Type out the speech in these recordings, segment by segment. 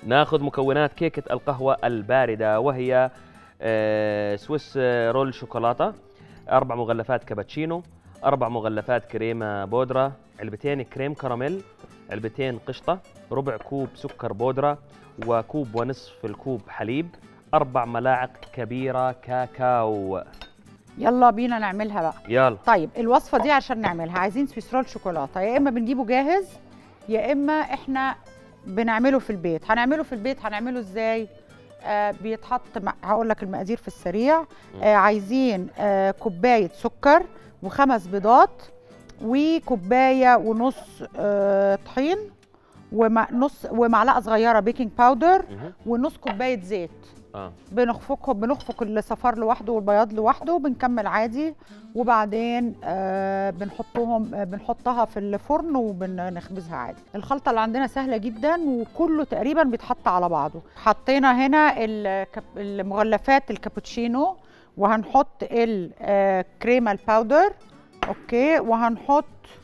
ناخذ مكونات كيكه القهوه البارده وهي آه، سويس آه، رول شوكولاته اربع مغلفات كابتشينو اربع مغلفات كريمه بودره علبتين كريم كراميل علبتين قشطه ربع كوب سكر بودره وكوب ونصف الكوب حليب اربع ملاعق كبيره كاكاو يلا بينا نعملها بقى يلا طيب الوصفه دي عشان نعملها عايزين سويس رول شوكولاته يا اما بنجيبه جاهز يا اما احنا بنعمله في البيت هنعمله في البيت هنعمله ازاي آه بيتحط مع... هقول لك المقادير في السريع آه عايزين آه كوبايه سكر وخمس بيضات وكوبايه ونص آه طحين ونص ومعلقه صغيره بيكنج باودر مهم. ونص كوبايه زيت اه بنخفقهم بنخفق الصفار لوحده والبياض لوحده وبنكمل عادي وبعدين آه بنحطهم آه بنحطها في الفرن وبنخبزها عادي الخلطه اللي عندنا سهله جدا وكله تقريبا بيتحط على بعضه حطينا هنا الكب- المغلفات الكابوتشينو وهنحط الكريمه الباودر اوكي وهنحط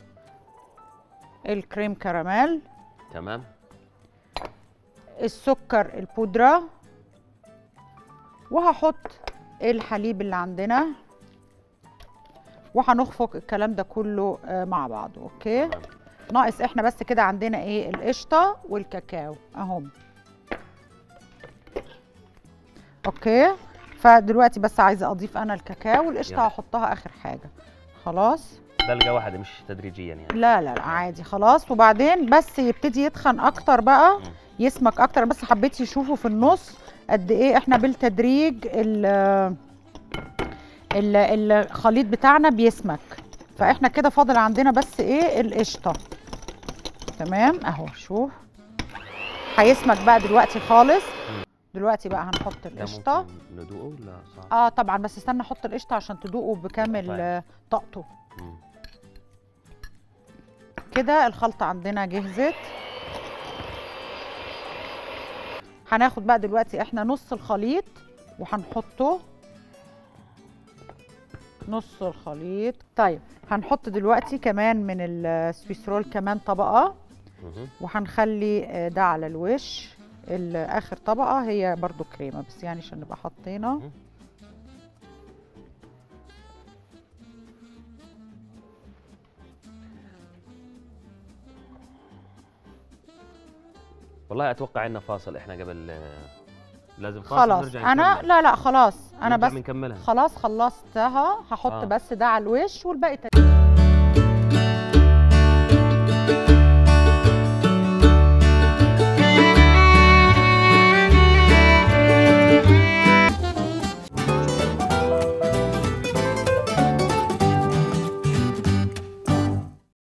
الكريم كراميل تمام السكر البودرة وهحط الحليب اللي عندنا وهنخفق الكلام ده كله آه، مع بعضه اوكي تمام. ناقص احنا بس كده عندنا ايه القشطه والكاكاو اهم اوكي فدلوقتي بس عايزه اضيف انا الكاكاو والقشطه يلا. هحطها اخر حاجه خلاص دلقه واحده مش تدريجيا يعني لا لا لا عادي خلاص وبعدين بس يبتدي يتخن اكتر بقى مم. يسمك اكتر بس حبيت يشوفوا في النص قد ايه احنا بالتدريج ال ال- الخليط بتاعنا بيسمك فاحنا كده فاضل عندنا بس ايه القشطه تمام اهو شوف هيسمك بقى دلوقتي خالص دلوقتي بقى هنحط ده القشطه ممكن ندوقه ولا صعب؟ اه طبعا بس استنى احط القشطه عشان تدوقوا بكامل طيب. آه، طاقته مم. كده الخلطة عندنا جهزت هناخد بقى دلوقتي احنا نص الخليط وهنحطه نص الخليط طيب هنحط دلوقتي كمان من السويس رول كمان طبقة مهم. وهنخلي آه، ده على الوش ال- اخر طبقة هي برضو كريمة بس يعني عشان نبقى حطينا مهم. والله اتوقع انه فاصل احنا قبل لازم فاصل خلاص نرجع انا نكمل. لا لا خلاص انا نرجع بس بنكملها خلاص خلصتها هحط آه. بس ده على الوش والباقي